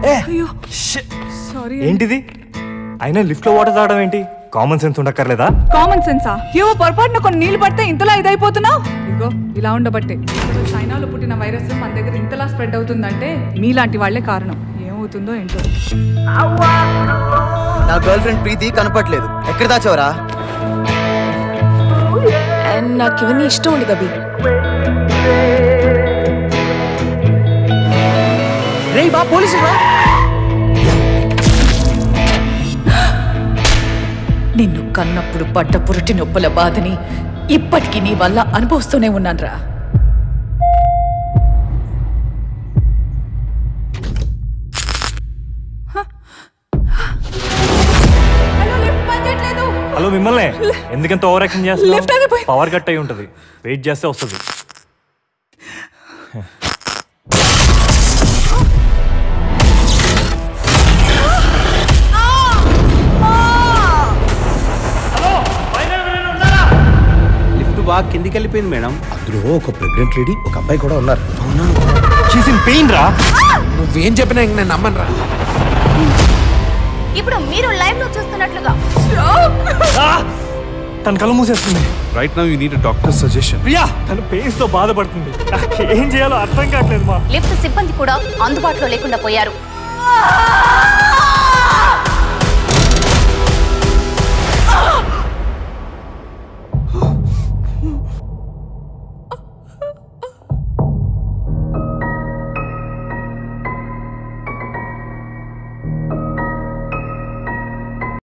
అయ్యో Shit. Sorry ఏంటిది అయినా లిఫ్ట్ లో వాటర్ తాగడం ఏంటి కామన్ సెన్స్ ఉండక్కర్లేదా కామన్ సెన్సా ఏవో పొరపాటున కొన్ని నీళ్లు పడితే ఇంతలా ఇదైపోతున్నావు ఇగో ఇలా ఉండబట్టే చైనాలో పుట్టిన వైరస్ మన దగ్గర ఇంతలా స్ప్రెడ్ అవుతుందంటే మీలాంటి వాళ్ళే కారణం ఏమవుతుందో ఏంటో నా గర్ల్ ఫ్రెండ్ ప్రీతి కనపట్లేదు ఎక్కడ దాచావరా అండ్ నాకు ఇవన్నీ ఇష్టం ఉండదు అభి రే బా పోలీసు రా నిన్ను కన్నప్పుడు పడ్డ పురుటి నొప్పుల బాధని ఇప్పటికీ నీ వల్ల అనుభవిస్తూనే ఉన్నానురా హలో లిఫ్ట్ పనిచేయట్లేదు హలో మిమ్మల్ని ఎందుకంత ఓవర్ యాక్షన్ Lift చేస్తున్నారు ఆగిపోయింది. పవర్ కట్ అయి ఉంటది వెయిట్ చేస్తే వస్తుంది లిఫ్ట్ బాగా కిందికి వెళ్ళిపోయింది మేడం అందులో ఒక ప్రెగ్నెంట్ లేడీ ఒక అబ్బాయి కూడా ఉన్నారు షీస్ ఇన్ పెయిన్ రా నువ్వేం చెప్పినా ఇంక నేను నమ్మను రా ఇప్పుడు మీరు లైవ్ లో చూస్తున్నట్లుగా ఆ! తన కళ్ళు మూసేస్తుంది right now you need doctor suggestion Priya తన పెయిన్స్ తో బాధపడుతుంది నాకు ఏం చేయాలో అర్థం కావట్లేదు మా లిఫ్ట్ సిబ్బంది కూడా అందుబాటులో లేకుండా పోయారు